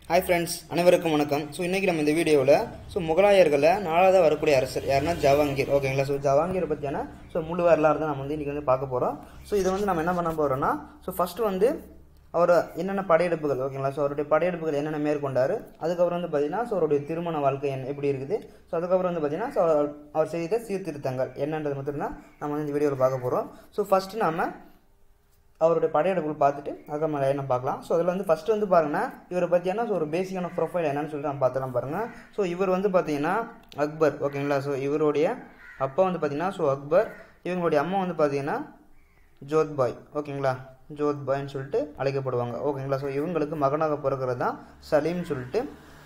hi friends அனைவருக்கும் வணக்கம் so இன்றைக்கி நம்ம இந்த வீடியோவில் ஸோ முகலாயர்களில் நாலாவது வரக்கூடிய அரசர் யாருன்னா ஜவாங்கீர் ஓகேங்களா ஸோ ஜவாங்கீரை பற்றியான ஸோ முழு வரலாறு தான் நம்ம வந்து இன்றைக்கி வந்து பார்க்க போகிறோம் ஸோ இதை வந்து நம்ம என்ன பண்ண போகிறோம்னா ஸோ ஃபஸ்ட்டு வந்து அவர் என்னென்ன படையெடுப்புகள் ஓகேங்களா ஸோ அவருடைய படையெடுப்புகள் என்னென்ன மேற்கொண்டார் அதுக்கப்புறம் வந்து பார்த்தீங்கன்னா ஸோ அவருடைய திருமண வாழ்க்கை என்ன எப்படி இருக்குது ஸோ அதுக்கப்புறம் வந்து பார்த்தீங்கன்னா ஸோ அவர் அவர் செய்த சீர்திருத்தங்கள் என்னன்றது மட்டும்தான் நம்ம வந்து இந்த வீடியோவில் பார்க்க போகிறோம் ஸோ ஃபஸ்ட்டு நாம அவருடைய படையெடுப்புகள் பார்த்துட்டு அதுக்கப்புறம் என்ன பார்க்கலாம் ஸோ அதில் வந்து ஃபஸ்ட்டு வந்து பாருங்கன்னா இவரை பற்றியான ஸோ ஒரு பேசிக்கான ப்ரொஃபைல் என்னன்னு சொல்லிட்டு நம்ம பார்த்துலாம் பாருங்கள் ஸோ இவர் வந்து பார்த்தீங்கன்னா அக்பர் ஓகேங்களா ஸோ இவருடைய அப்பா வந்து பார்த்தீங்கன்னா ஸோ அக்பர் இவங்களுடைய அம்மா வந்து பார்த்தீங்கன்னா ஜோத்பாய் ஓகேங்களா ஜோத்பாய்னு சொல்லிட்டு அழைக்கப்படுவாங்க ஓகேங்களா ஸோ இவங்களுக்கு மகனாக பிறக்கிறது தான் சலீம்னு சொல்லிட்டு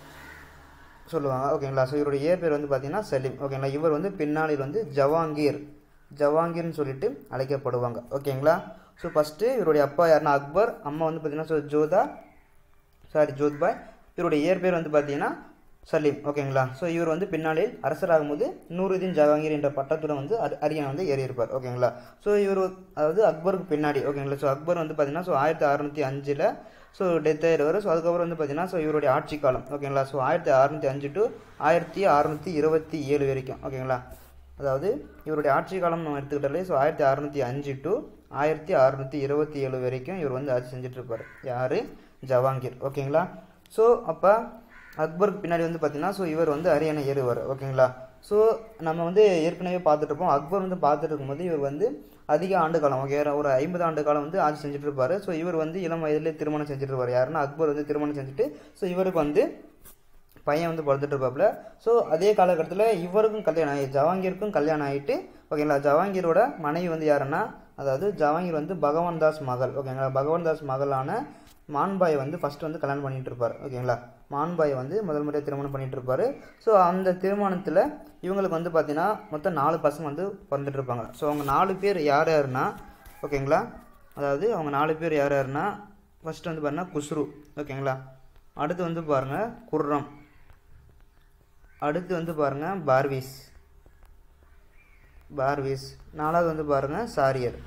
சொல்லுவாங்க ஓகேங்களா ஸோ இவருடைய இயற் பேர் வந்து பார்த்தீங்கன்னா சலீம் ஓகேங்களா இவர் வந்து பின்னாளில் வந்து ஜவாங்கீர் ஜவாங்கீர்னு சொல்லிட்டு அழைக்கப்படுவாங்க ஓகேங்களா ஸோ ஃபஸ்ட்டு இவருடைய அப்பா யாருன்னா அக்பர் அம்மா வந்து பார்த்தீங்கன்னா ஸோ ஜோதா சாரி ஜோத்பாய் இவருடைய இயற்பேர் வந்து பார்த்தீங்கன்னா சலீம் ஓகேங்களா ஸோ இவர் வந்து பின்னாளில் அரசராகும்போது நூறுதீன் ஜவாங்கீர் என்ற பட்டத்துடன் வந்து அரி- அரியணை வந்து ஏறியிருப்பார் ஓகேங்களா ஸோ இவர் அதாவது அக்பருக்கு பின்னாடி ஓகேங்களா ஸோ அக்பர் வந்து பார்த்தீங்கன்னா ஸோ ஆயிரத்தி அறநூற்றி அஞ்சில் ஸோ டெத் ஆயிடுவார் ஸோ அதுக்கப்புறம் வந்து பார்த்தீங்கன்னா ஸோ இவருடைய ஆட்சி காலம் ஓகேங்களா ஸோ ஆயிரத்தி அறநூற்றி அஞ்சு டு ஆயிரத்தி அறநூற்றி இருபத்தி ஏழு வரைக்கும் ஓகேங்களா அதாவது இவருடைய ஆட்சி காலம் நம்ம எடுத்துக்கிட்டாலே ஸோ ஆயிரத்தி அறநூற்றி அஞ்சு டு ஆயிரத்தி அறநூற்றி இருபத்தி ஏழு வரைக்கும் இவர் வந்து ஆட்சி செஞ்சுட்டு இருப்பார் யார் ஜவாங்கீர் ஓகேங்களா ஸோ அப்போ அக்பருக்கு பின்னாடி வந்து பார்த்தீங்கன்னா ஸோ இவர் வந்து அரியணை ஏறுவார் ஓகேங்களா ஸோ நம்ம வந்து ஏற்கனவே பார்த்துட்டு இருப்போம் அக்பர் வந்து பார்த்துட்டு இருக்கும்போது இவர் வந்து அதிக ஆண்டு காலம் ஓகே ஒரு ஐம்பது ஆண்டு காலம் வந்து ஆட்சி செஞ்சுட்டு இருப்பாரு ஸோ இவர் வந்து இளம் வயதிலே திருமணம் செஞ்சுட்டு இருப்பார் யாருன்னா அக்பர் வந்து திருமணம் செஞ்சுட்டு ஸோ இவருக்கு வந்து பையன் வந்து பிறந்துட்டு இருப்பாப்புல ஸோ அதே காலகட்டத்தில் இவருக்கும் கல்யாணம் ஆகி ஜவாங்கீருக்கும் கல்யாணம் ஆகிட்டு ஓகேங்களா ஜவாங்கீரோட மனைவி வந்து யாருன்னா அதாவது ஜவாங்கீர் வந்து பகவான் தாஸ் மகள் ஓகேங்களா பகவான் தாஸ் மகளான மான்பாயை வந்து ஃபர்ஸ்ட் வந்து கல்யாணம் பண்ணிட்டு இருப்பார் ஓகேங்களா மான்பாயை வந்து முதல் முறையாக திருமணம் பண்ணிட்டு இருப்பாரு ஸோ அந்த திருமணத்தில் இவங்களுக்கு வந்து பார்த்தீங்கன்னா மொத்தம் நாலு பசங்க வந்து பிறந்துட்டு இருப்பாங்க ஸோ அவங்க நாலு பேர் யார் யாருன்னா ஓகேங்களா அதாவது அவங்க நாலு பேர் யார் யாருன்னா ஃபர்ஸ்ட் வந்து பாருங்கன்னா குஸ்ரு ஓகேங்களா அடுத்து வந்து பாருங்க குர்ரம் அடுத்து வந்து பாருங்க பார்வீஸ் பார்வீஸ் நாலாவது வந்து பாருங்க சாரியர்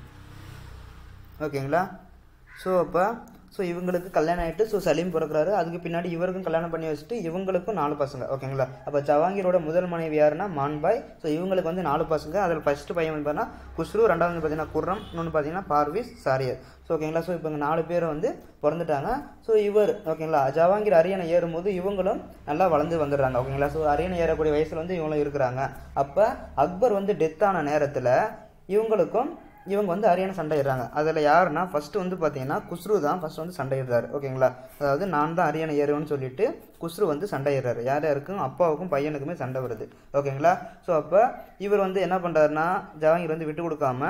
ஓகேங்களா ஸோ அப்போ ஸோ இவங்களுக்கு கல்யாணம் ஆகிட்டு ஸோ சலீம் பிறக்கிறாரு அதுக்கு பின்னாடி இவருக்கும் கல்யாணம் பண்ணி வச்சுட்டு இவங்களுக்கும் நாலு பசங்க ஓகேங்களா அப்போ ஜவாங்கீரோட முதல் மனைவி யாருன்னா மான்பாய் ஸோ இவங்களுக்கு வந்து நாலு பசங்க அதில் ஃபஸ்ட்டு பையன் வந்து பார்த்தீங்கன்னா குஸ்ரு ரெண்டாவது வந்து பார்த்தீங்கன்னா குர்ரம் இன்னொன்று பார்த்தீங்கன்னா பார்வீஸ் சாரியர் ஸோ ஓகேங்களா ஸோ இப்போ இங்கே நாலு பேர் வந்து பிறந்துட்டாங்க ஸோ இவர் ஓகேங்களா ஜவாங்கீர் அரியணை ஏறும்போது இவங்களும் நல்லா வளர்ந்து வந்துடுறாங்க ஓகேங்களா ஸோ அரியணை ஏறக்கூடிய வயசில் வந்து இவங்களும் இருக்கிறாங்க அப்போ அக்பர் வந்து டெத் ஆன நேரத்தில் இவங்களுக்கும் இவங்க வந்து அரியணை சண்டையிடுறாங்க அதில் யாருன்னா ஃபர்ஸ்ட் வந்து பார்த்தீங்கன்னா குஸ்ரு தான் ஃபர்ஸ்ட் வந்து சண்டையிடுறாரு ஓகேங்களா அதாவது நான் தான் அரியணை ஏறுவேன்னு சொல்லிட்டு குஸ்ரு வந்து சண்டையிடுறாரு யார் யாருக்கும் அப்பாவுக்கும் பையனுக்குமே சண்டை வருது ஓகேங்களா ஸோ அப்போ இவர் வந்து என்ன பண்ணுறாருன்னா ஜவாங்கீர் வந்து விட்டு கொடுக்காம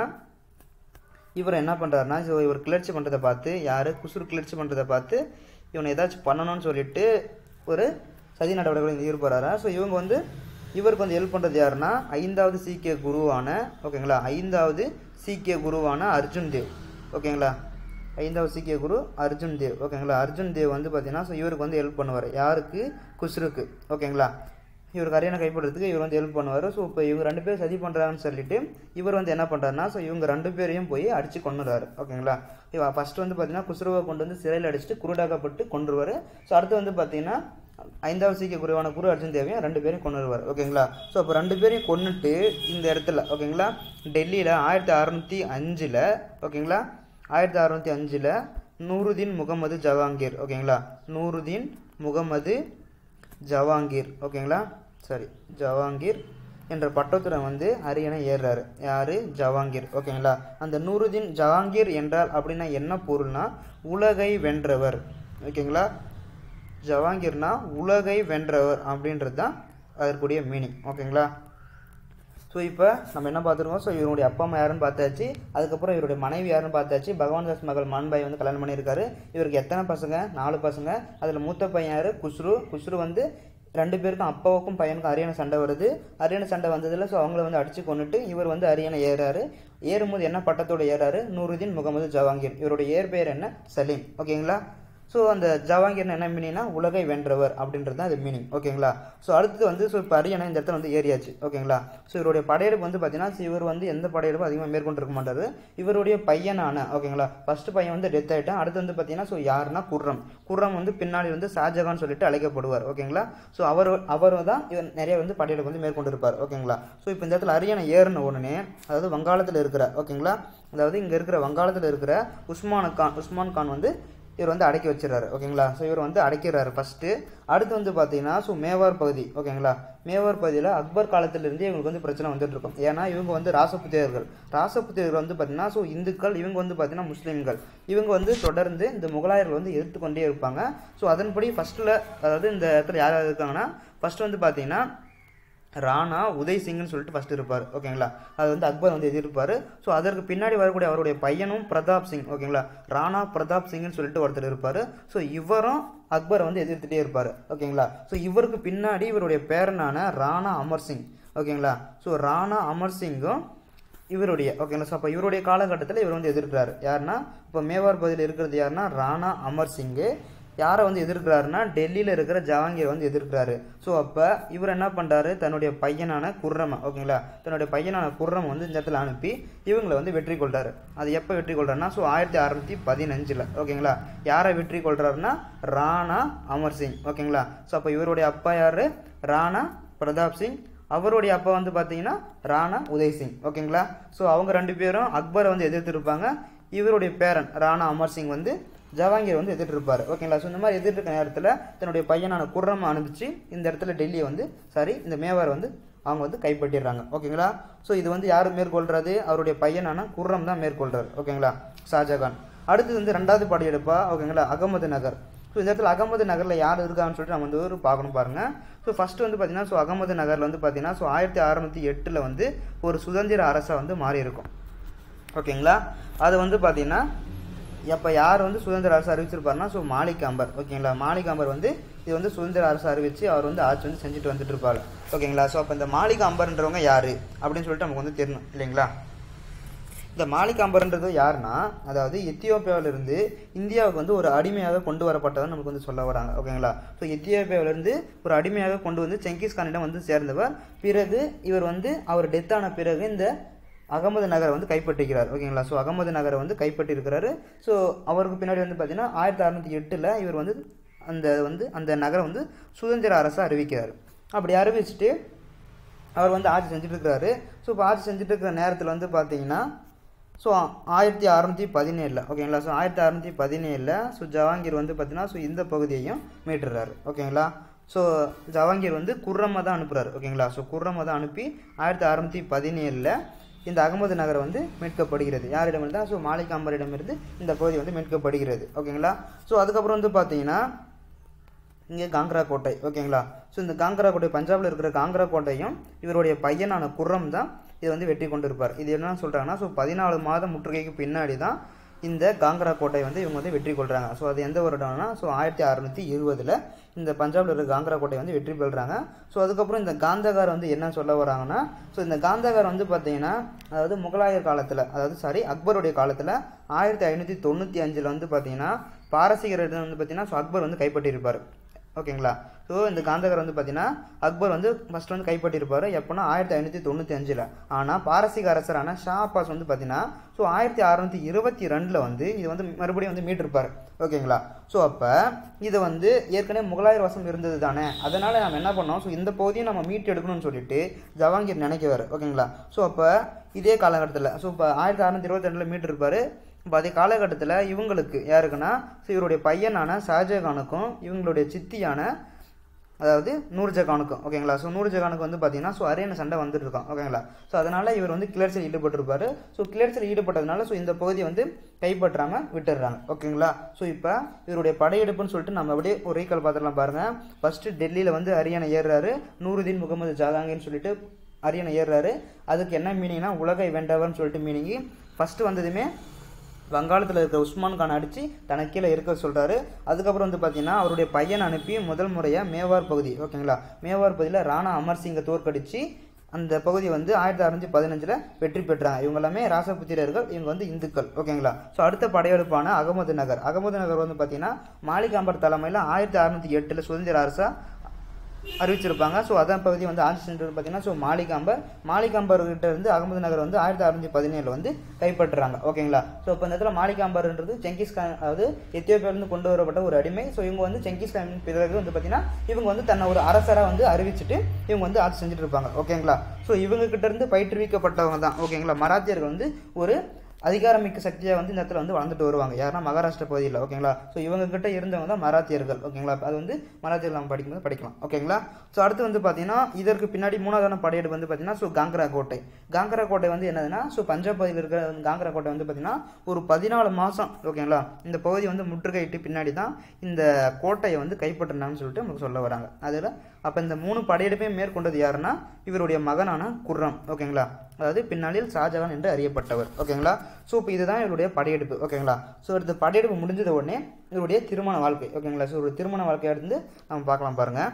இவர் என்ன பண்ணுறாருன்னா ஸோ இவர் கிளர்ச்சி பண்ணுறதை பார்த்து யார் குசுறு கிளர்ச்சி பண்ணுறதை பார்த்து இவனை ஏதாச்சும் பண்ணணும்னு சொல்லிட்டு ஒரு சதி நடவடிக்கைகள் ஈடுபடுறாரா ஸோ இவங்க வந்து இவருக்கு வந்து ஹெல்ப் பண்ணுறது யாருன்னா ஐந்தாவது சீக்கிய குருவான ஓகேங்களா ஐந்தாவது சீக்கிய குருவான அர்ஜுன் தேவ் ஓகேங்களா ஐந்தாவது சீக்கிய குரு அர்ஜுன் தேவ் ஓகேங்களா அர்ஜுன் தேவ் வந்து பார்த்தீங்கன்னா ஸோ இவருக்கு வந்து ஹெல்ப் பண்ணுவார் யாருக்கு குஸ்ருக்கு ஓகேங்களா இவருக்கு அரியணை கைப்படுறதுக்கு இவர் வந்து ஹெல்ப் பண்ணுவார் ஸோ இப்போ இவங்க ரெண்டு பேரும் சதி பண்ணுறாங்கன்னு சொல்லிட்டு இவர் வந்து என்ன பண்ணுறாருன்னா ஸோ இவங்க ரெண்டு பேரையும் போய் அடித்து கொண்டுறாரு ஓகேங்களா இவ ஃபர்ஸ்ட் வந்து பார்த்தீங்கன்னா குசுருவை கொண்டு வந்து சிறையில் அடிச்சுட்டு குருடாக்கப்பட்டு கொண்டுருவார் ஸோ அடுத்து வந்து பார்த்தீங்கன்னா ஐந்தாவது சீக்கிய குருவான குரு அர்ஜுன் தேவையும் ரெண்டு பேரையும் கொண்டு வருவார் ஓகேங்களா ஸோ அப்போ ரெண்டு பேரையும் கொன்னுட்டு இந்த இடத்துல ஓகேங்களா டெல்லியில் ஆயிரத்தி அறநூற்றி அஞ்சில் ஓகேங்களா ஆயிரத்தி அறநூற்றி அஞ்சில் நூருதீன் முகமது ஜவாங்கீர் ஓகேங்களா நூருதீன் முகமது ஜவாங்கீர் ஓகேங்களா சரி ஜவாங்கீர் என்ற பட்டத்துடன் வந்து அரியணை ஏறுறாரு யாரு ஜவாங்கீர் ஓகேங்களா அந்த நூருதீன் ஜவாங்கீர் என்றால் அப்படின்னா என்ன பொருள்னா உலகை வென்றவர் ஓகேங்களா ஜவாங்கீர்னா உலகை வென்றவர் அப்படின்றது தான் அதற்குரிய மீனிங் ஓகேங்களா ஸோ இப்போ நம்ம என்ன பார்த்துருக்கோம் ஸோ இவருடைய அப்பா அம்மா யாருன்னு பார்த்தாச்சு அதுக்கப்புறம் இவருடைய மனைவி யாருன்னு பார்த்தாச்சு பகவான் தாஸ் மகள் மான்பாய் வந்து கல்யாணம் பண்ணியிருக்காரு இவருக்கு எத்தனை பசங்க நாலு பசங்க அதில் மூத்த பையன் யார் குஸ்ரு குஸ்ரு வந்து ரெண்டு பேருக்கும் அப்பாவுக்கும் பையனுக்கும் அரியணை சண்டை வருது அரியணை சண்டை வந்ததில் ஸோ அவங்கள வந்து அடித்து கொண்டுட்டு இவர் வந்து அரியணை ஏறாரு ஏறும்போது என்ன பட்டத்தோடு ஏறாரு நூருதீன் முகமது ஜவாங்கீர் இவருடைய ஏர் பெயர் என்ன சலீம் ஓகேங்களா ஸோ அந்த ஜவாங்கீர்னு என்ன மீனிங்னா உலகை வென்றவர் அப்படின்றது தான் அது மீனிங் ஓகேங்களா ஸோ அடுத்து வந்து ஸோ இப்போ அரியணை இந்த இடத்துல வந்து ஏரியாச்சு ஓகேங்களா ஸோ இவருடைய படையெடுப்பு வந்து பார்த்தீங்கன்னா so இவர் வந்து எந்த படையெடுப்பும் அதிகமாக மேற்கொண்டிருக்க மாட்டார் இவருடைய பையனான ஓகேங்களா ஃபர்ஸ்ட் பையன் வந்து டெத் ஆகிட்டான் அடுத்து வந்து பார்த்தீங்கன்னா ஸோ யாருன்னா குர்ரம் குர்ரம் வந்து பின்னாடி வந்து ஷாஜகான் சொல்லிட்டு அழைக்கப்படுவார் ஓகேங்களா ஸோ அவர் அவர் தான் இவர் நிறைய வந்து படையெடுப்பு வந்து மேற்கொண்டிருப்பார் ஓகேங்களா ஸோ இப்போ இந்த இடத்துல அரியணை ஏறின உடனே அதாவது வங்காளத்தில் இருக்கிற ஓகேங்களா அதாவது இங்கே இருக்கிற வங்காளத்தில் இருக்கிற உஸ்மான் கான் உஸ்மான் கான் வந்து இவர் வந்து அடக்கி வச்சிடறாரு ஓகேங்களா ஸோ இவர் வந்து அடைக்கிறாரு ஃபஸ்ட்டு அடுத்து வந்து பார்த்தீங்கன்னா ஸோ மேவார் பகுதி ஓகேங்களா மேவார் பகுதியில் அக்பர் காலத்திலிருந்தே இவங்களுக்கு வந்து பிரச்சனை வந்துட்டு இருக்கும் ஏன்னா இவங்க வந்து ராசபுத்தியர்கள் ராசபுத்தியர்கள் வந்து பார்த்தீங்கன்னா ஸோ இந்துக்கள் இவங்க வந்து பார்த்தீங்கன்னா முஸ்லீம்கள் இவங்க வந்து தொடர்ந்து இந்த முகலாயர்கள் வந்து எதிர்த்து கொண்டே இருப்பாங்க ஸோ அதன்படி ஃபஸ்ட்டில் அதாவது இந்த இடத்துல யார் யார் இருக்காங்கன்னா ஃபஸ்ட்டு வந்து பார்த்தீங்கன்னா ராணா உதய் சிங்னு சொல்லிட்டு ஃபர்ஸ்ட் இருப்பார் ஓகேங்களா அது வந்து அக்பர் வந்து எதிர்ப்பார் ஸோ அதற்கு பின்னாடி வரக்கூடிய அவருடைய பையனும் பிரதாப் சிங் ஓகேங்களா ராணா பிரதாப் சிங்னு சொல்லிட்டு ஒருத்தர் இருப்பார் ஸோ இவரும் அக்பரை வந்து எதிர்த்துட்டே இருப்பார் ஓகேங்களா ஸோ இவருக்கு பின்னாடி இவருடைய பேரனான ராணா அமர் சிங் ஓகேங்களா ஸோ ராணா அமர் சிங்கும் இவருடைய ஓகேங்களா ஸோ அப்போ இவருடைய காலகட்டத்தில் இவர் வந்து எதிர்க்கிறாரு யாருன்னா இப்போ மேவார் பகுதியில் இருக்கிறது யாருன்னா ராணா அமர் சிங்கு யாரை வந்து எதிர்க்கிறாருன்னா டெல்லியில் இருக்கிற ஜஹாங்கீர் வந்து எதிர்க்கிறாரு ஸோ அப்போ இவர் என்ன பண்ணுறாரு தன்னுடைய பையனான குர்ரம ஓகேங்களா தன்னுடைய பையனான குர்ரம் வந்து இந்த இடத்துல அனுப்பி இவங்களை வந்து வெற்றி கொள்றாரு அது எப்போ வெற்றி கொள்றாருன்னா ஸோ ஆயிரத்தி அறநூற்றி பதினஞ்சில் ஓகேங்களா யாரை வெற்றி கொள்றாருன்னா ராணா அமர் சிங் ஓகேங்களா ஸோ அப்போ இவருடைய அப்பா யார் ராணா பிரதாப் சிங் அவருடைய அப்பா வந்து பார்த்தீங்கன்னா ராணா உதய் சிங் ஓகேங்களா ஸோ அவங்க ரெண்டு பேரும் அக்பரை வந்து எதிர்த்திருப்பாங்க இவருடைய பேரன் ராணா அமர் சிங் வந்து ஜவாங்கீர் வந்து எதிர்த்து இருப்பார் ஓகேங்களா ஸோ இந்த மாதிரி எதிர்த்து இருக்க நேரத்தில் தன்னுடைய பையனான குர்ரம் அனுப்பிச்சு இந்த இடத்துல டெல்லியை வந்து சாரி இந்த மேவார் வந்து அவங்க வந்து கைப்பற்றிடுறாங்க ஓகேங்களா ஸோ இது வந்து யார் மேற்கொள்றது அவருடைய பையனான குர்ரம் தான் மேற்கொள்றாரு ஓகேங்களா ஷாஜகான் அடுத்தது வந்து ரெண்டாவது படையெடுப்பா ஓகேங்களா அகமது நகர் ஸோ இந்த இடத்துல அகமது நகரில் யார் இருக்காங்கன்னு சொல்லிட்டு நம்ம வந்து ஒரு பார்க்கணும் பாருங்க ஸோ ஃபர்ஸ்ட் வந்து பார்த்தீங்கன்னா ஸோ அகமது நகரில் வந்து பார்த்தீங்கன்னா ஸோ ஆயிரத்தி அறநூற்றி எட்டில் வந்து ஒரு சுதந்திர அரசாக வந்து மாறி இருக்கும் ஓகேங்களா அது வந்து பார்த்தீங்கன்னா எப்போ யார் வந்து சுதந்திர அரசு அறிவிச்சிருப்பாருன்னா ஸோ மாலிக் அம்பர் ஓகேங்களா மாலிக் அம்பர் வந்து இது வந்து சுதந்திர அரசு அறிவிச்சு அவர் வந்து ஆட்சி வந்து செஞ்சுட்டு வந்துட்டு இருப்பாரு ஓகேங்களா ஸோ அப்போ இந்த மாலிக் அம்பர்ன்றவங்க யார் அப்படின்னு சொல்லிட்டு நமக்கு வந்து தெரியணும் இல்லைங்களா இந்த மாலிக் அம்பர்ன்றது யாருன்னா அதாவது எத்தியோப்பியாவிலிருந்து இந்தியாவுக்கு வந்து ஒரு அடிமையாக கொண்டு வரப்பட்டவர் நமக்கு வந்து சொல்ல வராங்க ஓகேங்களா ஸோ எத்தியோப்பியாவிலிருந்து ஒரு அடிமையாக கொண்டு வந்து செங்கிஸ் கானிடம் வந்து சேர்ந்தவர் பிறகு இவர் வந்து அவர் டெத் ஆன பிறகு இந்த அகமது நகரை வந்து கைப்பற்றிக்கிறார் ஓகேங்களா ஸோ அகமது நகரை வந்து கைப்பற்றியிருக்கிறாரு ஸோ அவருக்கு பின்னாடி வந்து பார்த்தீங்கன்னா ஆயிரத்தி அறநூற்றி எட்டில் இவர் வந்து அந்த வந்து அந்த நகரை வந்து சுதந்திர அரசாக அறிவிக்கிறார் அப்படி அறிவிச்சுட்டு அவர் வந்து ஆட்சி செஞ்சுட்டு இருக்கிறாரு ஸோ இப்போ ஆட்சி செஞ்சுட்டு இருக்கிற நேரத்தில் வந்து பார்த்தீங்கன்னா ஸோ ஆயிரத்தி அறநூற்றி பதினேழில் ஓகேங்களா ஸோ ஆயிரத்தி அறநூற்றி பதினேழில் ஸோ ஜவாங்கீர் வந்து பார்த்தீங்கன்னா ஸோ இந்த பகுதியையும் மீட்டுறாரு ஓகேங்களா ஸோ ஜவாங்கீர் வந்து குர்ரம்மை தான் அனுப்புகிறாரு ஓகேங்களா ஸோ குர்ரம்மை தான் அனுப்பி ஆயிரத்தி அறநூற்றி பதினேழில் இந்த அகமது நகர் வந்து மீட்கப்படுகிறது யாரிடமிருந்து ஸோ மாலிக் அம்பரிடமிருந்து இந்த பகுதி வந்து மீட்கப்படுகிறது ஓகேங்களா ஸோ அதுக்கப்புறம் வந்து பார்த்தீங்கன்னா இங்கே காங்கரா கோட்டை ஓகேங்களா ஸோ இந்த காங்கரா கோட்டை பஞ்சாபில் இருக்கிற காங்கரா கோட்டையும் இவருடைய பையனான குர்ரம் தான் இதை வந்து வெற்றி கொண்டு இருப்பார் இது என்ன சொல்கிறாங்கன்னா ஸோ பதினாலு மாதம் முற்றுகைக்கு பின்னாடி தான் இந்த காங்கரா கோட்டை வந்து இவங்க வந்து வெற்றி கொள்கிறாங்க ஸோ அது எந்த வருடம்னா ஸோ ஆயிரத்தி அறநூற்றி இருபதில் இந்த பஞ்சாபில் இருக்கிற காங்கரா கோட்டை வந்து வெற்றி பெறுறாங்க ஸோ அதுக்கப்புறம் இந்த காந்தகார் வந்து என்ன சொல்ல வராங்கன்னா ஸோ இந்த காந்தகார் வந்து பார்த்தீங்கன்னா அதாவது முகலாயர் காலத்தில் அதாவது சாரி அக்பருடைய காலத்தில் ஆயிரத்தி ஐநூற்றி தொண்ணூற்றி அஞ்சில் வந்து பார்த்தீங்கன்னா பாரசீகரிடம் வந்து பார்த்தீங்கன்னா ஸோ அக்பர் வந்து கைப்பற்றியிருப்பார் ஓகேங்களா ஸோ இந்த காந்தகர் வந்து பார்த்தீங்கன்னா அக்பர் வந்து ஃபர்ஸ்ட் வந்து கைப்பற்றியிருப்பார் எப்போனா ஆயிரத்தி ஐநூற்றி தொண்ணூற்றி அஞ்சில் ஆனால் பாரசீக அரசரான ஷா அப்பாஸ் வந்து பார்த்தீங்கன்னா ஸோ ஆயிரத்தி அறநூற்றி இருபத்தி ரெண்டில் வந்து இது வந்து மறுபடியும் வந்து மீட்டிருப்பார் ஓகேங்களா ஸோ அப்போ இது வந்து ஏற்கனவே முகலாயர் வசம் இருந்தது தானே அதனால் நம்ம என்ன பண்ணோம் ஸோ இந்த பகுதியும் நம்ம மீட்டு எடுக்கணும்னு சொல்லிட்டு ஜவாங்கீர் நினைக்கவார் ஓகேங்களா ஸோ அப்போ இதே காலகட்டத்தில் ஸோ இப்போ ஆயிரத்தி அறநூற்றி இருபத்தி ரெண்டில் மீட்டிருப்பார் இப்போ அதே காலகட்டத்தில் இவங்களுக்கு யாருக்குன்னா ஸோ இவருடைய பையனான ஷாஜகானுக்கும் இவங்களுடைய சித்தியான அதாவது நூர்ஜகானுக்கும் ஓகேங்களா ஸோ நூர்ஜகானுக்கு வந்து பார்த்தீங்கன்னா ஸோ அரியணை சண்டை வந்துட்டு இருக்கான் ஓகேங்களா ஸோ அதனால் இவர் வந்து கிளர்ச்சியில் ஈடுபட்டிருப்பாரு ஸோ கிளர்ச்சியில் ஈடுபட்டதுனால ஸோ இந்த பகுதியை வந்து கைப்பற்றாமல் விட்டுடுறாங்க ஓகேங்களா ஸோ இப்போ இவருடைய படையெடுப்புன்னு சொல்லிட்டு நம்ம அப்படியே ஒரு ரீகால் பார்த்துடலாம் பாருங்கள் ஃபஸ்ட்டு டெல்லியில் வந்து அரியணை ஏறுறாரு நூருதீன் முகமது ஜஹாங்கீர்னு சொல்லிட்டு அரியணை ஏறுறாரு அதுக்கு என்ன மீனிங்னா உலகை வென்றவர்னு சொல்லிட்டு மீனிங்கு ஃபஸ்ட்டு வந்ததுமே வங்காளத்தில் இருக்கிற உஸ்மான் கான் அடித்து தனக்கு கீழே இருக்க சொல்கிறாரு அதுக்கப்புறம் வந்து பார்த்தீங்கன்னா அவருடைய பையன் அனுப்பி முதல் முறையாக மேவார் பகுதி ஓகேங்களா மேவார் பகுதியில் ராணா அமர் சிங்கை தோற்கடிச்சு அந்த பகுதி வந்து ஆயிரத்தி அறுநூத்தி பதினஞ்சில் வெற்றி பெற்றாங்க இவங்க எல்லாமே ராசபுத்திரர்கள் இவங்க வந்து இந்துக்கள் ஓகேங்களா ஸோ அடுத்த படையெடுப்பான அகமது நகர் அகமது நகர் வந்து பார்த்தீங்கன்னா மாலிகாம்பர் தலைமையில் ஆயிரத்தி அறுநூத்தி எட்டில் சுதந்திர அரசா அறிவிச்சிருப்பாங்க ஸோ அதான் பகுதி வந்து ஆட்சி சென்றது பார்த்தீங்கன்னா ஸோ மாலிகாம்பர் மாலிகாம்பர் கிட்ட இருந்து அகமது நகர் வந்து ஆயிரத்தி அறுநூத்தி பதினேழு வந்து கைப்பற்றுறாங்க ஓகேங்களா ஸோ இப்போ இந்த இடத்துல மாலிகாம்பர்ன்றது செங்கிஸ் கான் அதாவது எத்தியோப்பியாவிலிருந்து கொண்டு வரப்பட்ட ஒரு அடிமை ஸோ இவங்க வந்து செங்கிஸ் கான் பிறகு வந்து பார்த்தீங்கன்னா இவங்க வந்து தன்னை ஒரு அரசராக வந்து அறிவிச்சிட்டு இவங்க வந்து ஆட்சி செஞ்சுட்டு இருப்பாங்க ஓகேங்களா ஸோ இவங்க கிட்ட இருந்து பயிற்றுவிக்கப்பட்டவங்க தான் ஓகேங்களா மராத்தியர்கள் வந்து ஒரு அதிகாரமிக்க சக்தியாக வந்து இந்த இடத்துல வந்து வளர்ந்துட்டு வருவாங்க யாருன்னா மகாராஷ்டிரா பகுதியில் ஓகேங்களா ஸோ இவங்க கிட்ட இருந்தவங்க தான் மராத்தியர்கள் ஓகேங்களா அது வந்து மராத்தியர்கள் நம்ம படிக்கும்போது படிக்கலாம் ஓகேங்களா ஸோ அடுத்து வந்து பார்த்தீங்கன்னா இதற்கு பின்னாடி மூணாவதான படையெடுப்பு வந்து பார்த்தீங்கன்னா ஸோ காங்கரா கோட்டை காங்கரா கோட்டை வந்து என்னதுன்னா ஸோ பஞ்சாப் பகுதியில் இருக்கிற காங்கரா கோட்டை வந்து பார்த்தீங்கன்னா ஒரு பதினாலு மாதம் ஓகேங்களா இந்த பகுதி வந்து முற்றுகையிட்டு பின்னாடி தான் இந்த கோட்டையை வந்து கைப்பற்றினாங்கன்னு சொல்லிட்டு நமக்கு சொல்ல வராங்க அதில் அப்போ இந்த மூணு படையெடுப்பையும் மேற்கொண்டது யாருன்னா இவருடைய மகனான குர்ரம் ஓகேங்களா அதாவது பின்னாளில் ஷாஜகான் என்று அறியப்பட்டவர் ஓகேங்களா ஸோ இப்போ இதுதான் இவருடைய படையெடுப்பு ஓகேங்களா ஸோ அடுத்த படையெடுப்பு முடிஞ்சத உடனே இவருடைய திருமண வாழ்க்கை ஓகேங்களா ஸோ இவருடைய திருமண வாழ்க்கையை இருந்து நம்ம பார்க்கலாம் பாருங்க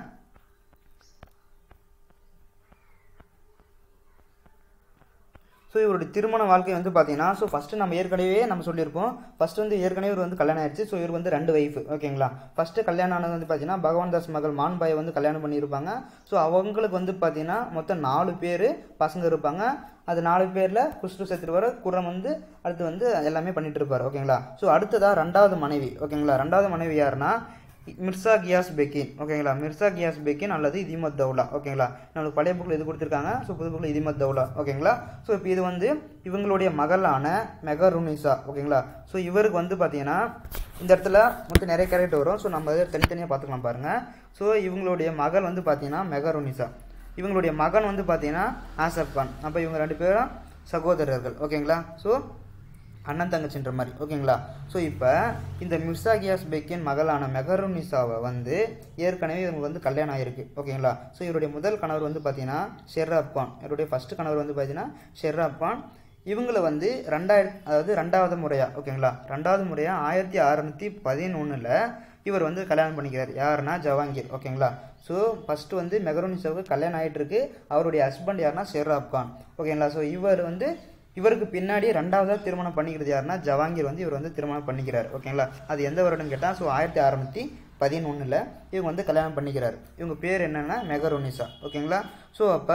ஸோ இவருடைய திருமண வாழ்க்கை வந்து பார்த்தீங்கன்னா ஸோ ஃபஸ்ட்டு நம்ம ஏற்கனவே நம்ம சொல்லியிருப்போம் ஃபஸ்ட்டு வந்து ஏற்கனவே இவர் வந்து கல்யாணம் ஆயிடுச்சு ஸோ இவர் வந்து ரெண்டு ஒய்ஃப் ஓகேங்களா ஃபஸ்ட்டு கல்யாணம் ஆனது வந்து பார்த்தீங்கன்னா பகவான் தாஸ் மகள் மான்பாயை வந்து கல்யாணம் பண்ணியிருப்பாங்க ஸோ அவங்களுக்கு வந்து பார்த்தீங்கன்னா மொத்தம் நாலு பேர் பசங்க இருப்பாங்க அது நாலு பேரில் குஷ்டு சேர்த்துட்டு வர குரம் வந்து அடுத்து வந்து எல்லாமே பண்ணிட்டு இருப்பார் ஓகேங்களா ஸோ அடுத்ததாக ரெண்டாவது மனைவி ஓகேங்களா ரெண்டாவது மனைவி யாருன்னா மிர்சா கியாஸ் பெக்கின் ஓகேங்களா மிர்சா கியாஸ் பெக்கின் அல்லது இதிமத் தௌலா ஓகேங்களா நம்மளுக்கு பழைய புக்கில் இது கொடுத்துருக்காங்க ஸோ புது புக்கில் இதிமத் தௌலா ஓகேங்களா ஸோ இப்போ இது வந்து இவங்களுடைய மகளான மெகருனிசா ஓகேங்களா ஸோ இவருக்கு வந்து பார்த்தீங்கன்னா இந்த இடத்துல மொத்தம் நிறைய கேரக்டர் வரும் ஸோ நம்ம அதை தனித்தனியாக பார்த்துக்கலாம் பாருங்கள் ஸோ இவங்களுடைய மகள் வந்து பார்த்தீங்கன்னா மெகருனிசா இவங்களுடைய மகன் வந்து பார்த்தீங்கன்னா ஆசப் கான் அப்போ இவங்க ரெண்டு பேரும் சகோதரர்கள் ஓகேங்களா ஸோ அண்ணன் தங்கச்சின்ற மாதிரி ஓகேங்களா ஸோ இப்போ இந்த மிர்சா கியாஸ் பெக்கின் மகளான மெகருனிசாவை வந்து ஏற்கனவே இவங்க வந்து கல்யாணம் ஆயிருக்கு ஓகேங்களா ஸோ இவருடைய முதல் கணவர் வந்து பார்த்தீங்கன்னா ஷெர்ராப் கான் இவருடைய ஃபர்ஸ்ட் கணவர் வந்து பார்த்தீங்கன்னா ஷெர்ராப் கான் இவங்களை வந்து ரெண்டாயிரம் அதாவது ரெண்டாவது முறையாக ஓகேங்களா ரெண்டாவது முறையாக ஆயிரத்தி அறநூற்றி பதினொன்றில் இவர் வந்து கல்யாணம் பண்ணிக்கிறார் யாருன்னா ஜவாங்கீர் ஓகேங்களா ஸோ ஃபஸ்ட்டு வந்து மெகரோனிசாவுக்கு கல்யாணம் ஆகிட்டு இருக்கு அவருடைய ஹஸ்பண்ட் யாருன்னா ஷெர்ராப் கான் ஓகேங்களா ஸோ இவர் வந்து இவருக்கு பின்னாடி ரெண்டாவதாக திருமணம் பண்ணிக்கிறது யாருன்னா ஜவாங்கீர் வந்து இவர் வந்து திருமணம் பண்ணிக்கிறார் ஓகேங்களா அது எந்த வருடம் கேட்டால் ஸோ ஆயிரத்தி அறநூற்றி பதினொன்றில் இவங்க வந்து கல்யாணம் பண்ணிக்கிறார் இவங்க பேர் என்னென்னா மெகரோனிசா ஓகேங்களா ஸோ அப்போ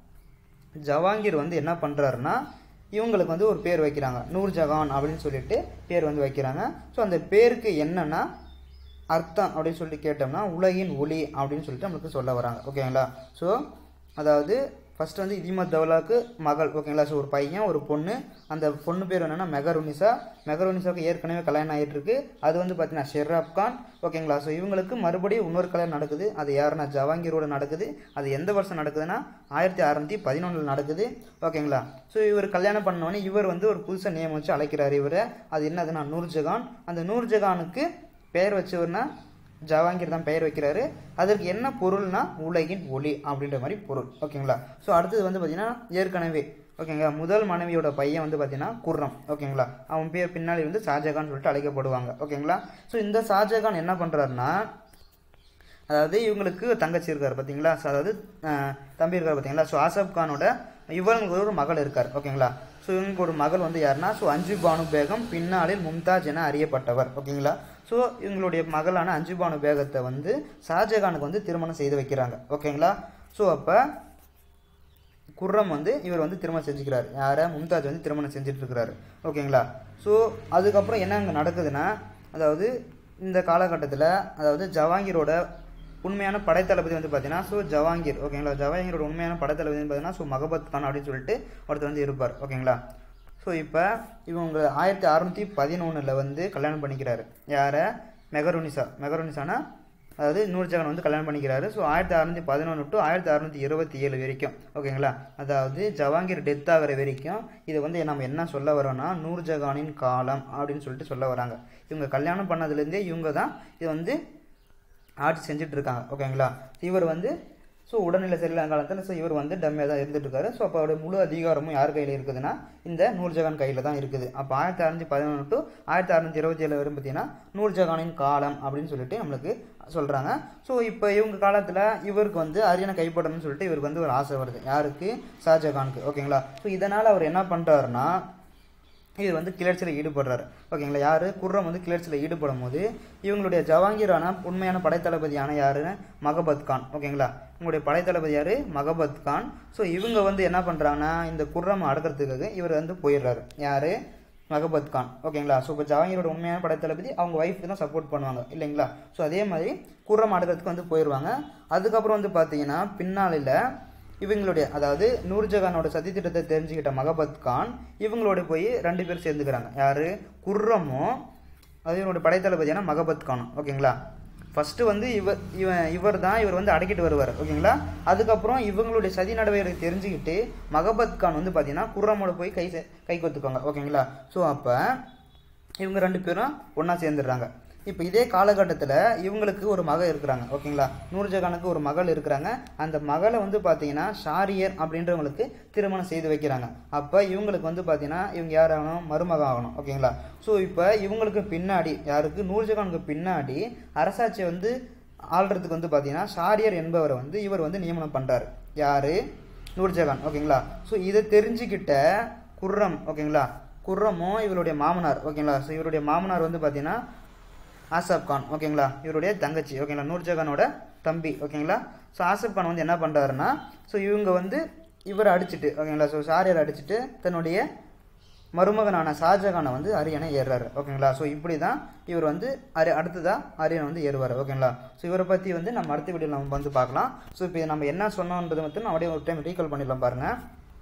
ஜவாங்கீர் வந்து என்ன பண்ணுறாருன்னா இவங்களுக்கு வந்து ஒரு பேர் வைக்கிறாங்க நூர் ஜஹான் அப்படின்னு சொல்லிட்டு பேர் வந்து வைக்கிறாங்க ஸோ அந்த பேருக்கு என்னன்னா அர்த்தம் அப்படின்னு சொல்லிட்டு கேட்டோம்னா உலகின் ஒளி அப்படின்னு சொல்லிட்டு நம்மளுக்கு சொல்ல வராங்க ஓகேங்களா ஸோ அதாவது ஃபர்ஸ்ட் வந்து இதிமத் தௌலாக்கு மகள் ஓகேங்களா ஸோ ஒரு பையன் ஒரு பொண்ணு அந்த பொண்ணு பேர் என்னன்னா மெகருனிசா மெகருனிசாவுக்கு ஏற்கனவே கல்யாணம் ஆகிட்டு இருக்கு அது வந்து பார்த்தீங்கன்னா ஷெர்ராப் கான் ஓகேங்களா ஸோ இவங்களுக்கு மறுபடியும் இன்னொரு கல்யாணம் நடக்குது அது யாருன்னா ஜவாங்கீரோட நடக்குது அது எந்த வருஷம் நடக்குதுன்னா ஆயிரத்தி அறநூற்றி பதினொன்றில் நடக்குது ஓகேங்களா ஸோ இவர் கல்யாணம் பண்ணோடனே இவர் வந்து ஒரு புதுசாக நேம் வச்சு அழைக்கிறார் இவரை அது என்னதுன்னா நூர்ஜஹான் அந்த நூர்ஜஹானுக்கு பெயர் வச்சவர்னா ஜவாங்கீர் தான் பெயர் வைக்கிறாரு அதற்கு என்ன பொருள்னா உலகின் ஒளி அப்படின்ற மாதிரி பொருள் ஓகேங்களா ஸோ அடுத்தது வந்து பார்த்தீங்கன்னா ஏற்கனவே ஓகேங்களா முதல் மனைவியோட பையன் வந்து பார்த்தீங்கன்னா குர்ரம் ஓகேங்களா அவன் பேர் பின்னாடி வந்து ஷாஜகான் சொல்லிட்டு அழைக்கப்படுவாங்க ஓகேங்களா ஸோ இந்த ஷாஜகான் என்ன பண்ணுறாருன்னா அதாவது இவங்களுக்கு தங்கச்சி இருக்கார் பார்த்தீங்களா ஸோ அதாவது அஹ், தம்பி இருக்கார் பார்த்தீங்களா ஸோ ஆசப் கானோட இவங்களுக்கு ஒரு மகள் இருக்கார் ஓகேங்களா ஸோ இவங்களுக்கு ஒரு மகள் வந்து யாருன்னா ஸோ அஞ்சு பானு பேகம் பின்னாளில் மும்தாஜ் என அறியப்பட்டவர் ஓகேங்களா ஸோ இவங்களுடைய மகளான அஞ்சு பானு பேகத்தை வந்து ஷாஜகானுக்கு வந்து திருமணம் செய்து வைக்கிறாங்க ஓகேங்களா ஸோ அப்போ குர்ரம் வந்து இவர் வந்து திருமணம் செஞ்சுக்கிறார் யாரை மும்தாஜ் வந்து திருமணம் செஞ்சுட்டு இருக்கிறாரு ஓகேங்களா ஸோ அதுக்கப்புறம் என்ன அங்கே நடக்குதுன்னா அதாவது இந்த காலகட்டத்தில் அதாவது ஜவாங்கீரோட உண்மையான படைத்தளபதி வந்து பார்த்தீங்கன்னா ஸோ ஜவாங்கீர் ஓகேங்களா ஜவாங்கீரோட உண்மையான படைத்தளபதி வந்து பார்த்தீங்கன்னா ஸோ மகபத் கான் அப்படின்னு சொல்லிட்டு ஒருத்தர் வந்து இருப்பார் ஓகேங்களா ஸோ இப்போ இவங்க ஆயிரத்தி அறநூற்றி பதினொன்றில் வந்து கல்யாணம் பண்ணிக்கிறாரு யாரை மெகருனிசா மெகருனிசானா அதாவது நூர்ஜஹான் வந்து கல்யாணம் பண்ணிக்கிறாரு ஸோ ஆயிரத்தி அறநூற்றி பதினொன்று டு ஆயிரத்தி அறநூற்றி இருபத்தி ஏழு வரைக்கும் ஓகேங்களா அதாவது ஜவாங்கீர் டெத் ஆகிற வரைக்கும் இது வந்து நம்ம என்ன சொல்ல வரோம்னா நூர்ஜஹானின் காலம் அப்படின்னு சொல்லிட்டு சொல்ல வராங்க இவங்க கல்யாணம் பண்ணதுலேருந்தே இவங்க தான் இது வந்து ஆட்சி செஞ்சுட்டு இருக்காங்க ஓகேங்களா இவர் வந்து ஸோ உடல்நிலை சரியில்லாத காலத்தில் ஸோ இவர் வந்து டம்மியாக தான் இருந்துட்டு இருக்காரு ஸோ அப்போ அவருடைய முழு அதிகாரமும் யார் கையில் இருக்குதுன்னா இந்த நூர்ஜஹான் கையில் தான் இருக்குது அப்போ ஆயிரத்தி அறுநூத்தி பதினொன்று டு ஆயிரத்தி அறுநூத்தி இருபத்தி ஏழு வரும் பார்த்தீங்கன்னா நூர்ஜஹானின் காலம் அப்படின்னு சொல்லிட்டு நம்மளுக்கு சொல்கிறாங்க ஸோ இப்போ இவங்க காலத்தில் இவருக்கு வந்து அரியணை கைப்படணும்னு சொல்லிட்டு இவருக்கு வந்து ஒரு ஆசை வருது யாருக்கு ஷாஜகானுக்கு ஓகேங்களா ஸோ இதனால் அவர் என்ன பண்ணுறாருன்னா இவர் வந்து கிளர்ச்சியில் ஈடுபடுறாரு ஓகேங்களா யார் குர்ரம் வந்து கிளர்ச்சியில் ஈடுபடும் போது இவங்களுடைய ஜவாங்கீரான உண்மையான படைத்தளபதியான யாருன்னு மகபத் கான் ஓகேங்களா இவங்களுடைய படைத்தளபதி யார் மகபத் கான் ஸோ இவங்க வந்து என்ன பண்ணுறாங்கன்னா இந்த குர்ரம் அடக்கிறதுக்காக இவர் வந்து போயிடுறாரு யார் மகபத் கான் ஓகேங்களா ஸோ இப்போ ஜவாங்கீரோட உண்மையான படைத்தளபதி அவங்க ஒய்ஃப்க்கு தான் சப்போர்ட் பண்ணுவாங்க இல்லைங்களா ஸோ அதே மாதிரி குர்ரம் அடக்கிறதுக்கு வந்து போயிடுவாங்க அதுக்கப்புறம் வந்து பார்த்தீங்கன்னா பின்னாளில் இவங்களுடைய அதாவது நூர்ஜஹானோட சதித்திட்டத்தை தெரிஞ்சுக்கிட்ட மகபத் கான் இவங்களோட போய் ரெண்டு பேர் சேர்ந்துக்கிறாங்க யார் குர்ரமும் அது இவனோட படைத்தளபதியான மகபத் கானும் ஓகேங்களா ஃபஸ்ட்டு வந்து இவர் இவன் இவர் தான் இவர் வந்து அடக்கிட்டு வருவார் ஓகேங்களா அதுக்கப்புறம் இவங்களுடைய சதி நடவடிக்கை தெரிஞ்சுக்கிட்டு மகபத் கான் வந்து பார்த்தீங்கன்னா குர்ரமோட போய் கை சே- கை கொத்துக்குவாங்க ஓகேங்களா ஸோ அப்போ இவங்க ரெண்டு பேரும் ஒன்றா சேர்ந்துடுறாங்க இப்போ இதே காலகட்டத்தில் இவங்களுக்கு ஒரு மகள் இருக்கிறாங்க ஓகேங்களா நூர்ஜஹானுக்கு ஒரு மகள் இருக்கிறாங்க அந்த மகளை வந்து பார்த்தீங்கன்னா ஷாரியர் அப்படின்றவங்களுக்கு திருமணம் செய்து வைக்கிறாங்க அப்போ இவங்களுக்கு வந்து பார்த்தீங்கன்னா இவங்க யார் ஆகணும் மருமகம் ஆகணும் ஓகேங்களா ஸோ இப்போ இவங்களுக்கு பின்னாடி யாருக்கு நூர்ஜஹானுக்கு பின்னாடி அரசாட்சியை வந்து ஆள்றதுக்கு வந்து பார்த்தீங்கன்னா ஷாரியர் என்பவரை வந்து இவர் வந்து நியமனம் பண்ணுறாரு யார் நூர்ஜஹான் ஓகேங்களா ஸோ இதை தெரிஞ்சுக்கிட்ட குர்ரம் ஓகேங்களா குர்ரமும் இவருடைய மாமனார் ஓகேங்களா ஸோ இவருடைய மாமனார் வந்து பார்த்தீங்கன்னா ஆசாப் கான் ஓகேங்களா இவருடைய தங்கச்சி ஓகேங்களா நூர்ஜஹானோட தம்பி ஓகேங்களா ஸோ ஆசப் கான் வந்து என்ன பண்ணுறாருன்னா ஸோ இவங்க வந்து இவரை அடிச்சிட்டு ஓகேங்களா ஸோ ஷாரியர் அடிச்சிட்டு தன்னுடைய மருமகனான ஷாஜகானை வந்து அரியணை ஏறுறாரு ஓகேங்களா ஸோ இப்படி தான் இவர் வந்து அரி அடுத்ததாக அரியணை வந்து ஏறுவார் ஓகேங்களா ஸோ இவரை பற்றி வந்து நம்ம அடுத்த வீடியோவில் நம்ம வந்து பார்க்கலாம் ஸோ இப்போ நம்ம என்ன சொன்னோன்றது மட்டும் நான் அப்படியே ஒரு டைம் ரீகால் பண்ணிடலாம் பாருங்கள்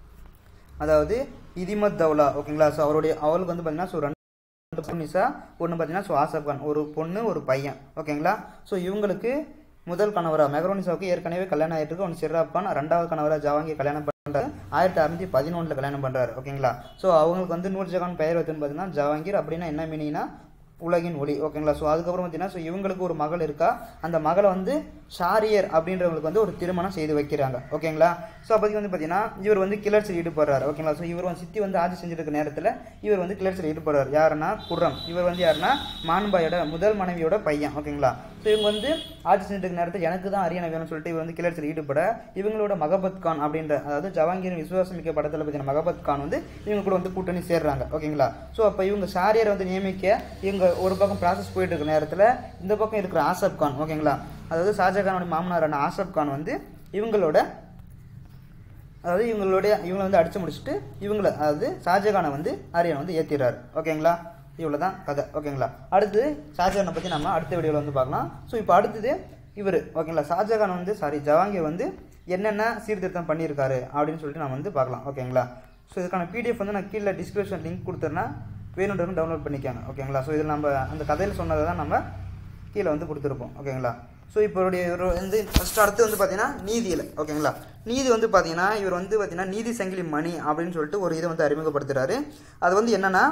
அதாவது இதிமத் தௌலா ஓகேங்களா ஸோ அவருடைய அவளுக்கு வந்து பார்த்தீங்கன்னா ஸோ ரெண்டு ரெண்டு பொண்ணிசா ஒன்று பார்த்தீங்கன்னா ஸோ ஆசப் கான் ஒரு பொண்ணு ஒரு பையன் ஓகேங்களா ஸோ இவங்களுக்கு முதல் கணவரா மெக்ரோனிசாவுக்கு ஏற்கனவே கல்யாணம் ஆயிட்டு இருக்கு ஒன்று சிர்ராப் கான் ரெண்டாவது கணவரா ஜவாங்கி கல்யாணம் பண்ணுறாரு ஆயிரத்தி அறுநூத்தி பதினொன்றில் கல்யாணம் பண்ணுறாரு ஓகேங்களா ஸோ அவங்களுக்கு வந்து நூர்ஜஹான் பெயர் வைத்துன்னு பார்த்தீங்கன்னா ஜவாங்கீர் அப்படின்னா என்ன மீனிங்னா உலகின் ஒளி ஓகேங்களா ஸோ அதுக்கப்புறம் பார்த்தீங்கன்னா ஸோ இவங்களுக்கு ஒரு மகள் இருக்கா அந்த மகளை வந்து ஷாரியர் அப்படின்றவங்களுக்கு வந்து ஒரு திருமணம் செய்து வைக்கிறாங்க ஓகேங்களா ஸோ அப்போதைக்கு வந்து பார்த்தீங்கன்னா இவர் வந்து கிளர்ச்சியில் ஈடுபடுறாரு ஓகேங்களா ஸோ இவர் வந்து சித்தி வந்து ஆட்சி செஞ்சுட்டு இருக்க நேரத்தில் இவர் வந்து கிளர்ச்சியில் ஈடுபடுறாரு யாருன்னா குர்ரம் இவர் வந்து யாருன்னா மான்பாயோட முதல் மனைவியோட பையன் ஓகேங்களா ஸோ இவங்க வந்து ஆட்சி செஞ்சுட்டு இருக்க நேரத்தில் எனக்கு தான் அரியணை வேணும்னு சொல்லிட்டு இவர் வந்து கிளர்ச்சியில் ஈடுபட இவங்களோட மகபத் கான் அப்படின்ற அதாவது ஜவாங்கீரின் விசுவாசமிக்க படத்தில் பார்த்தீங்கன்னா மகபத் கான் வந்து இவங்க கூட வந்து கூட்டணி சேர்றாங்க ஓகேங்களா ஸோ அப்போ இவங்க ஷாரியரை வந்து நியமிக்க இவங்க ஒரு பக்கம் ப்ராசஸ் போயிட்டு இருக்க நேரத்தில் இந்த பக்கம் இருக்கிற ஆசப் கான் ஓகேங்களா அதாவது ஷாஜகானோட மாமனாரான ஆசப் கான் வந்து இவங்களோட அதாவது இவங்களுடைய இவங்களை வந்து அடிச்சு முடிச்சுட்டு இவங்கள அதாவது ஷாஜகானை வந்து அரியணை வந்து ஏற்றிடுறாரு ஓகேங்களா இவ்வளோ தான் கதை ஓகேங்களா அடுத்து ஷாஜகானை பற்றி நம்ம அடுத்த வீடியோவில் வந்து பார்க்கலாம் ஸோ இப்போ அடுத்தது இவர் ஓகேங்களா ஷாஜகான் வந்து சாரி ஜவாங்கீர் வந்து என்னென்ன சீர்திருத்தம் பண்ணியிருக்காரு அப்படின்னு சொல்லிட்டு நம்ம வந்து பார்க்கலாம் ஓகேங்களா ஸோ இதுக்கான பிடிஎஃப் வந்து நான் கீழே டிஸ்கிரிப்ஷன் லிங்க் கொடுத்துறேன்னா வேணுன்றவங்க டவுன்லோட் பண்ணிக்காங்க ஓகேங்களா ஸோ இதில் நம்ம அந்த கதையில் சொன்னதை தான் நம்ம கீழே வந்து கொடுத்துருப்போம் ஓகேங்களா ஸோ இப்போ இவருடைய இவர் வந்து ஃபஸ்ட் அடுத்து வந்து பார்த்தீங்கன்னா நீதியில் ஓகேங்களா நீதி வந்து பார்த்தீங்கன்னா இவர் வந்து பார்த்தீங்கன்னா நீதி சங்கிலி மணி அப்படின்னு சொல்லிட்டு ஒரு இதை வந்து அறிமுகப்படுத்துறாரு அது வந்து என்னன்னா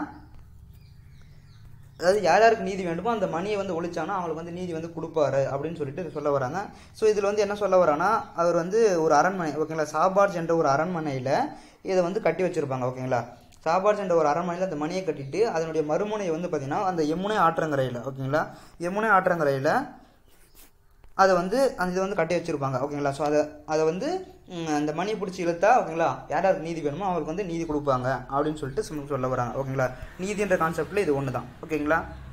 அதாவது யார் யாருக்கு நீதி வேண்டுமோ அந்த மணியை வந்து ஒழிச்சானா அவங்களுக்கு வந்து நீதி வந்து கொடுப்பாரு அப்படின்னு சொல்லிட்டு சொல்ல வராங்க ஸோ இதில் வந்து என்ன சொல்ல வரான்னா அவர் வந்து ஒரு அரண்மனை ஓகேங்களா சாபார்ஜ் என்ற ஒரு அரண்மனையில் இதை வந்து கட்டி வச்சிருப்பாங்க ஓகேங்களா சாபார்ஜ் என்ற ஒரு அரண்மனையில் அந்த மணியை கட்டிட்டு அதனுடைய மறுமுனையை வந்து பார்த்தீங்கன்னா அந்த யமுனை ஆற்றங்கரையில் ஓகேங்களா யமுனை ஆற்றங்கரையில் அதை வந்து அந்த இதை வந்து கட்டி வச்சிருப்பாங்க ஓகேங்களா ஸோ அதை அதை வந்து ம், அந்த மணியை பிடிச்சி இழுத்தா ஓகேங்களா யார் யாருக்கு நீதி வேணுமோ அவருக்கு வந்து நீதி கொடுப்பாங்க அப்படின்னு சொல்லிட்டு சும்மா சொல்ல வராங்க ஓகேங்களா நீதின்ற கான்செப்டில் இது ஒன்று தான் ஓகேங்களா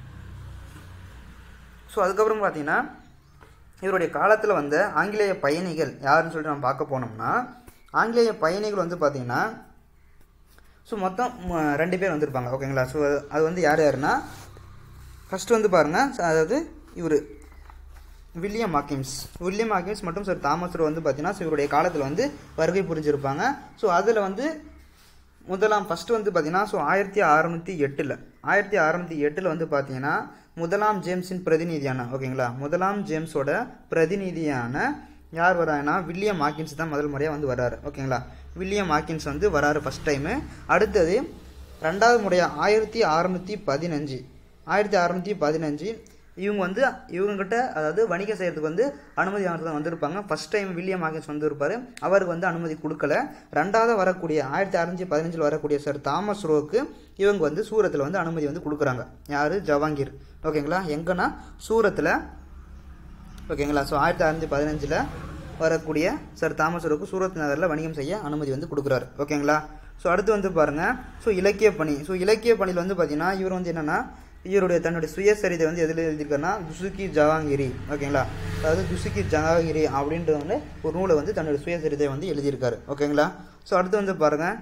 ஸோ அதுக்கப்புறம் பார்த்தீங்கன்னா இவருடைய காலத்தில் வந்த ஆங்கிலேய பயணிகள் யாருன்னு சொல்லிட்டு நம்ம பார்க்க போனோம்னா ஆங்கிலேய பயணிகள் வந்து பார்த்தீங்கன்னா ஸோ மொத்தம் ம, ரெண்டு பேர் வந்திருப்பாங்க ஓகேங்களா ஸோ அது வந்து யார் யாருன்னா ஃபஸ்ட்டு வந்து பாருங்கள் அதாவது இவர் வில்லியம் ஹாக்கிம்ஸ் வில்லியம் ஹாக்கிம்ஸ் மற்றும் சார் தாமஸ் ரோ வந்து பார்த்தீங்கன்னா so இவருடைய காலத்தில் வந்து வருகை புரிஞ்சிருப்பாங்க ஸோ அதில் வந்து முதலாம் ஃபஸ்ட்டு வந்து பார்த்தீங்கன்னா ஸோ ஆயிரத்தி அறநூற்றி எட்டில் ஆயிரத்தி அறநூற்றி எட்டில் வந்து பார்த்தீங்கன்னா முதலாம் ஜேம்ஸின் பிரதிநிதியான ஓகேங்களா முதலாம் ஜேம்ஸோட பிரதிநிதியான யார் வராங்கன்னா வில்லியம் ஹாக்கின்ஸ் தான் முதல் முறையாக வந்து வராரு ஓகேங்களா வில்லியம் ஹாக்கின்ஸ் வந்து வராரு ஃபஸ்ட் டைமு அடுத்தது ரெண்டாவது முறையாக ஆயிரத்தி அறநூற்றி பதினஞ்சு ஆயிரத்தி அறநூற்றி பதினஞ்சு இவங்க வந்து இவங்ககிட்ட அதாவது வணிகம் செய்கிறதுக்கு வந்து அனுமதி வாங்குறதுக்கு வந்திருப்பாங்க ஃபர்ஸ்ட் டைம் வில்லியம் ஹாக்கின்ஸ் வந்திருப்பார் அவருக்கு வந்து அனுமதி கொடுக்கல ரெண்டாவது வரக்கூடிய ஆயிரத்தி அறுநூற்றி பதினஞ்சில் வரக்கூடிய சார் தாமஸ் ரோக்கு இவங்க வந்து சூரத்தில் வந்து அனுமதி வந்து கொடுக்குறாங்க யார் ஜவாங்கீர் ஓகேங்களா எங்கன்னா சூரத்தில் ஓகேங்களா ஸோ ஆயிரத்தி அறுநூற்றி பதினஞ்சில் வரக்கூடிய சார் தாமஸ் ரோக்கு சூரத் நகரில் வணிகம் செய்ய அனுமதி வந்து கொடுக்குறாரு ஓகேங்களா ஸோ அடுத்து வந்து பாருங்கள் ஸோ இலக்கிய பணி ஸோ இலக்கிய பணியில் வந்து பார்த்தீங்கன்னா இவர் வந்து என்னென்னா இவருடைய தன்னுடைய சுயசரிதை வந்து எதில் எழுதியிருக்காருன்னா துசுகி ஜவாங்கிரி ஓகேங்களா அதாவது துசுகி ஜவாங்கிரி அப்படின்ற வந்து ஒரு நூலை வந்து தன்னுடைய சுயசரிதை வந்து எழுதியிருக்காரு ஓகேங்களா ஸோ அடுத்து வந்து பாருங்கள்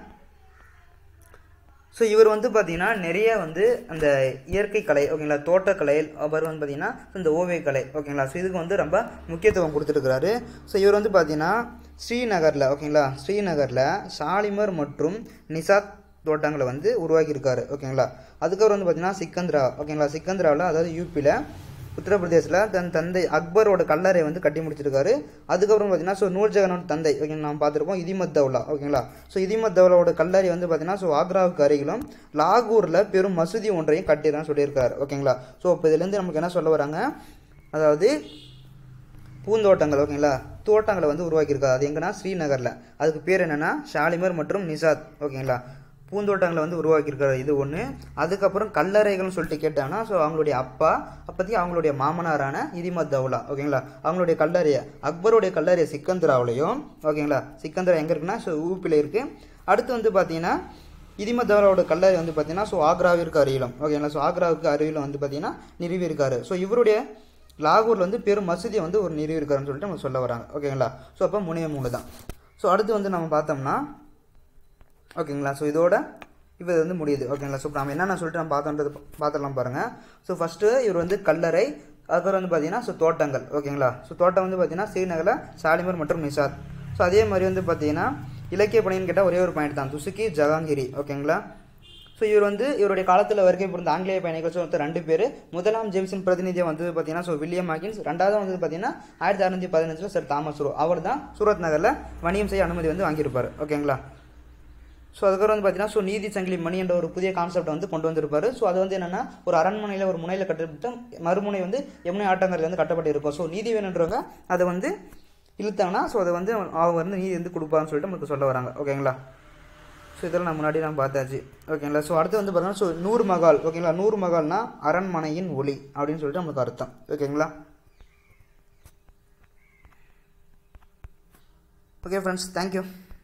ஸோ இவர் வந்து பார்த்தீங்கன்னா நிறைய வந்து அந்த இயற்கை கலை ஓகேங்களா தோட்டக்கலை அப்புறம் வந்து பார்த்தீங்கன்னா இந்த ஓவியக்கலை ஓகேங்களா ஸோ இதுக்கு வந்து ரொம்ப முக்கியத்துவம் கொடுத்துருக்கிறாரு ஸோ இவர் வந்து பார்த்தீங்கன்னா ஸ்ரீநகரில் ஓகேங்களா ஸ்ரீநகரில் ஷாலிமர் மற்றும் நிசாத் தோட்டங்களை வந்து உருவாக்கியிருக்காரு ஓகேங்களா அதுக்கப்புறம் வந்து பார்த்தீங்கன்னா சிக்கந்திரா ஓகேங்களா சிக்கந்திராவில் அதாவது யூபியில் உத்தரப்பிரதேசில் தன் தந்தை அக்பரோட கல்லறை வந்து கட்டி முடிச்சிருக்காரு அதுக்கப்புறம் பார்த்தீங்கன்னா ஸோ நூர்ஜஹானோட தந்தை ஓகே நாம் பார்த்துருப்போம் இதிமத் தௌலா ஓகேங்களா ஸோ இதிமத் தௌலாவோட கல்லறை வந்து பார்த்தீங்கன்னா ஸோ ஆக்ராவுக்கு அருகிலும் லாகூரில் பெரும் மசூதி ஒன்றையும் கட்டிடுறான்னு சொல்லியிருக்காரு ஓகேங்களா ஸோ இப்போ இதுலேருந்து நமக்கு என்ன சொல்ல வராங்க அதாவது பூந்தோட்டங்கள் ஓகேங்களா தோட்டங்களை வந்து உருவாக்கியிருக்காரு அது எங்கன்னா ஸ்ரீநகரில் அதுக்கு பேர் என்னென்னா ஷாலிமர் மற்றும் நிசாத் ஓகேங்களா பூந்தோட்டங்களை வந்து உருவாக்கியிருக்காரு இது ஒன்று அதுக்கப்புறம் கல்லறைகள்னு சொல்லிட்டு கேட்டாங்கன்னா ஸோ அவங்களுடைய அப்பா அப்போதைக்கு அவங்களுடைய மாமனாரான இதிமத் தௌலா ஓகேங்களா அவங்களுடைய கல்லறையை அக்பருடைய கல்லறையை சிக்கந்தராவிலையும் ஓகேங்களா சிக்கந்தரா எங்கே இருக்குன்னா ஸோ ஊப்பில் இருக்குது அடுத்து வந்து பார்த்தீங்கன்னா இதிமத் தௌலாவோட கல்லறை வந்து பார்த்தீங்கன்னா ஸோ ஆக்ராவிற்கு அருகிலும் ஓகேங்களா ஸோ ஆக்ராவுக்கு அருகிலும் வந்து பார்த்தீங்கன்னா நிறுவியிருக்காரு ஸோ இவருடைய லாகூரில் வந்து பெரும் மசூதியை வந்து ஒரு நிறுவியிருக்காருன்னு சொல்லிட்டு நம்ம சொல்ல வராங்க ஓகேங்களா ஸோ அப்போ முனைய மூணு தான் ஸோ அடுத்து வந்து நம்ம பார்த்தோம்னா ஓகேங்களா ஸோ இதோட இப்போ இது வந்து முடியுது ஓகேங்களா ஸோ இப்போ நம்ம என்னென்ன சொல்லிட்டு நம்ம பார்த்தோன்றது பார்த்துடலாம் பாருங்கள் ஸோ ஃபஸ்ட்டு இவர் வந்து கல்லறை அதுக்கப்புறம் வந்து பார்த்தீங்கன்னா ஸோ தோட்டங்கள் ஓகேங்களா ஸோ தோட்டம் வந்து பார்த்தீங்கன்னா ஸ்ரீநகரில் சாலிமர் மற்றும் நிசாத் ஸோ அதே மாதிரி வந்து பார்த்தீங்கன்னா இலக்கிய பணின்னு கேட்டால் ஒரே ஒரு பாயிண்ட் தான் துசுக்கி ஜஹாங்கிரி ஓகேங்களா ஸோ இவர் வந்து இவருடைய காலத்தில் வருகை புரிந்த ஆங்கிலேய பயணிகள் ஸோ மொத்தம் ரெண்டு பேர் முதலாம் ஜேம்ஸின் பிரதிநிதியாக வந்து பார்த்தீங்கன்னா ஸோ வில்லியம் ஹாக்கின்ஸ் ரெண்டாவது வந்து பார்த்தீங்கன்னா ஆயிரத்தி அறுநூற்றி பதினஞ்சில் சார் தாமஸ் ரோ அவர் தான் சூரத் நகரில் வணிகம் செய்ய அனுமதி வந்து வாங்கியிருப்பார் ஓகேங்களா ஸோ அதுக்கப்புறம் வந்து பார்த்தீங்கன்னா ஸோ நீதி சங்கிலி மணி என்ற ஒரு புதிய கான்செப்ட் வந்து கொண்டு வந்திருப்பாரு ஸோ அது வந்து என்னன்னா ஒரு அரண்மனையில் ஒரு முனையில் கட்டப்பட்டு மறுமுனை வந்து யமுனை ஆட்டங்கரில் வந்து கட்டப்பட்டு இருக்கும் ஸோ நீதி வேணுன்றவங்க அதை வந்து இழுத்தாங்கன்னா ஸோ அதை வந்து அவங்க வந்து நீதி வந்து கொடுப்பான்னு சொல்லிட்டு நமக்கு சொல்ல வராங்க ஓகேங்களா ஸோ இதெல்லாம் நான் முன்னாடி நான் பார்த்தாச்சு ஓகேங்களா ஸோ அடுத்து வந்து பார்த்தீங்கன்னா ஸோ நூறு மகால் ஓகேங்களா நூறு மகால்னா அரண்மனையின் ஒளி அப்படின்னு சொல்லிட்டு நமக்கு அர்த்தம் ஓகேங்களா ஓகே ஃப்ரெண்ட்ஸ் தேங்க்யூ